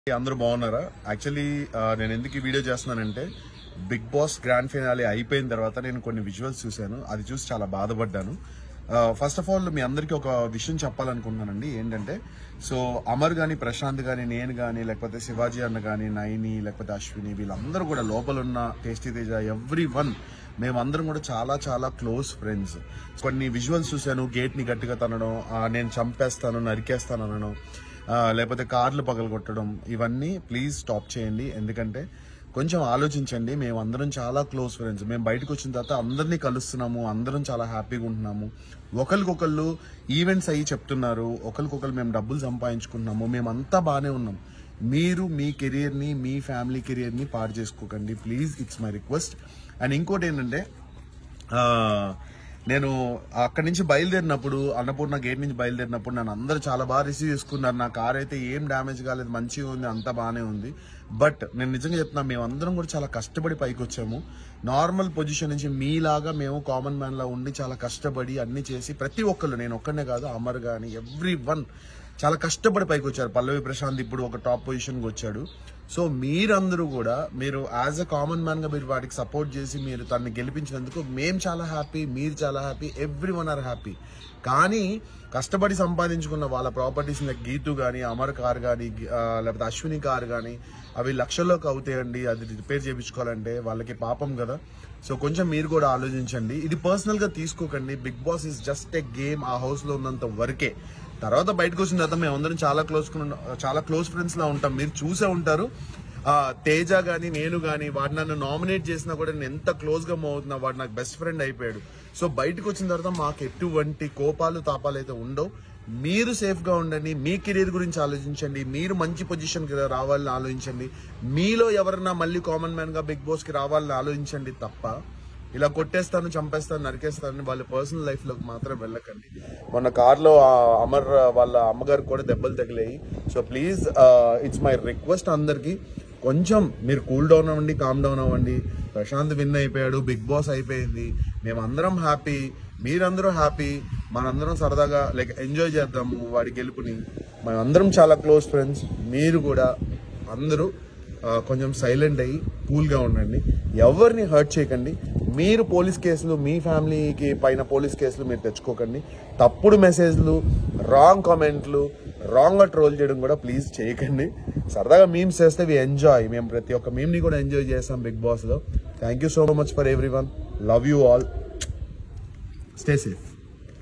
అందరూ బాగున్నారా యాక్చువల్లీ నేను ఎందుకు ఈ వీడియో చేస్తున్నానంటే బిగ్ బాస్ గ్రాండ్ ఫినాలే అయిపోయిన తర్వాత నేను కొన్ని విజువల్స్ చూశాను అది చూసి చాలా బాధపడ్డాను ఫస్ట్ ఆఫ్ ఆల్ మీ అందరికీ ఒక విషయం చెప్పాలనుకుంటున్నానండి ఏంటంటే సో అమర్ గాని ప్రశాంత్ గాని నేను గాని లేకపోతే శివాజీ అన్న గాని నైని లేకపోతే అశ్విని వీళ్ళందరూ కూడా లోపల ఉన్న టేస్టీ తేజ ఎవ్రీ వన్ మేమందరం కూడా చాలా చాలా క్లోజ్ ఫ్రెండ్స్ కొన్ని విజువల్స్ చూశాను గేట్ ని గట్టిగా తనడం ఆ, నేను చంపేస్తాను నరికేస్తాను అనడం ఆ, లేకపోతే కార్లు పగలగొట్టడం ఇవన్నీ ప్లీజ్ స్టాప్ చేయండి ఎందుకంటే కొంచెం ఆలోచించండి మేము అందరం చాలా క్లోజ్ ఫ్రెండ్స్ మేము బయటకు వచ్చిన తర్వాత అందరినీ కలుస్తున్నాము అందరం చాలా హ్యాపీగా ఉంటున్నాము ఒకరికొకళ్ళు ఈవెంట్స్ అయ్యి చెప్తున్నారు ఒకరికొకరు మేము డబ్బులు సంపాదించుకుంటున్నాము మేమంతా బాగానే ఉన్నాం మీరు మీ కెరియర్ని మీ ఫ్యామిలీ కెరియర్ని పాడు చేసుకోకండి please it's my request and ఇంకోటి ఏంటంటే ఆ, నేను అక్కడి నుంచి బయలుదేరినప్పుడు అన్నపూర్ణ గేట్ నుంచి బయలుదేరినప్పుడు నన్ను అందరూ చాలా బాగా రిసీవ్ చేసుకున్నారు నా కార్ అయితే ఏం డ్యామేజ్ కాలేదు మంచిగా ఉంది అంతా బాగానే ఉంది బట్ నేను నిజంగా చెప్తున్నా మేము అందరం కూడా చాలా కష్టపడి పైకి వచ్చాము నార్మల్ పొజిషన్ నుంచి మీలాగా మేము కామన్ మ్యాన్ లా ఉండి చాలా కష్టపడి అన్ని చేసి ప్రతి ఒక్కళ్ళు నేను ఒక్కనే కాదు అమర్ గాని ఎవ్రీ వన్ చాలా కష్టపడి పైకి వచ్చారు పల్లవి ప్రశాంత్ ఇప్పుడు ఒక టాప్ పొజిషన్కి వచ్చాడు సో మీరందరూ కూడా మీరు యాజ్ అ కామన్ మ్యాన్ గా మీరు వాటికి సపోర్ట్ చేసి మీరు తనని గెలిపించినందుకు మేము చాలా హ్యాపీ మీరు చాలా happy everyone are happy కానీ కష్టపడి సంపాదించుకున్న వాళ్ళ ప్రాపర్టీస్ గీతు కానీ అమర్ కార్ కానీ లేకపోతే అశ్విని కార్ కానీ అవి లక్షల్లోకి అవుతాయండి అది రిపేర్ చేయించుకోవాలంటే వాళ్ళకి పాపం కదా సో కొంచెం మీరు కూడా ఆలోచించండి ఇది పర్సనల్ గా తీసుకోకండి Bigg Boss is just a game ఆ హౌస్ లో ఉన్నంత వరకే తర్వాత బయటకు వచ్చిన తర్వాత మేమందరం చాలా క్లోజ్ చాలా క్లోజ్ ఫ్రెండ్స్ లా ఉంటాం మీరు చూసే ఉంటారు ఆ తేజ గాని నేను గాని వాడు నన్ను నామినేట్ చేసినా కూడా నేను ఎంత క్లోజ్ గా మూవ్ అవుతున్నా వాడు నాకు బెస్ట్ ఫ్రెండ్ అయిపోయాడు సో బయటకు వచ్చిన తర్వాత మాకు ఎటువంటి కోపాలు తాపాలు అయితే ఉండవు మీరు సేఫ్ గా ఉండండి మీ కెరీర్ గురించి ఆలోచించండి మీరు మంచి పొజిషన్ కి రావాలని ఆలోచించండి మీలో ఎవరన్నా మళ్ళీ కామన్ మ్యాన్ గా బిగ్ బాస్ కి రావాలని ఆలోచించండి తప్ప ఇలా కొట్టేస్తాను చంపేస్తాను నరికేస్తాను వాళ్ళ పర్సనల్ లైఫ్ లోకి మాత్రం వెళ్ళకండి మొన్న కార్లో అమర్ వాళ్ళ అమ్మగారికి కూడా దెబ్బలు తగిలాయి so please it's my request అందరికి కొంచెం మీరు కూల్ డౌన్ అవ్వండి కామ్ డౌన్ అవ్వండి ప్రశాంత్ విన్ అయిపోయాడు బిగ్ బాస్ అయిపోయింది మేమందరం హ్యాపీ మీరందరూ హ్యాపీ మనందరం సరదాగా లైక్ ఎంజాయ్ చేద్దాము వాడి గెలుపుని మేమందరం చాలా క్లోజ్ ఫ్రెండ్స్ మీరు కూడా అందరూ ఆ, కొంచెం సైలెంట్ అయ్యి కూల్గా ఉండండి ఎవరిని హర్ట్ చేయకండి మీరు పోలీస్ కేసులు మీ ఫ్యామిలీకి పైన పోలీస్ కేసులు మీరు తెచ్చుకోకండి తప్పుడు మెసేజ్లు రాంగ్ కామెంట్లు రాంగ్గా ట్రోల్ చేయడం కూడా ప్లీజ్ చేయకండి సరదాగా మీమ్స్ చేస్తే వి ఎంజాయ్ మేము ప్రతి ఒక్క మీమ్ని కూడా ఎంజాయ్ చేస్తాం బిగ్ బాస్లో thank you so much for everyone love you all stay safe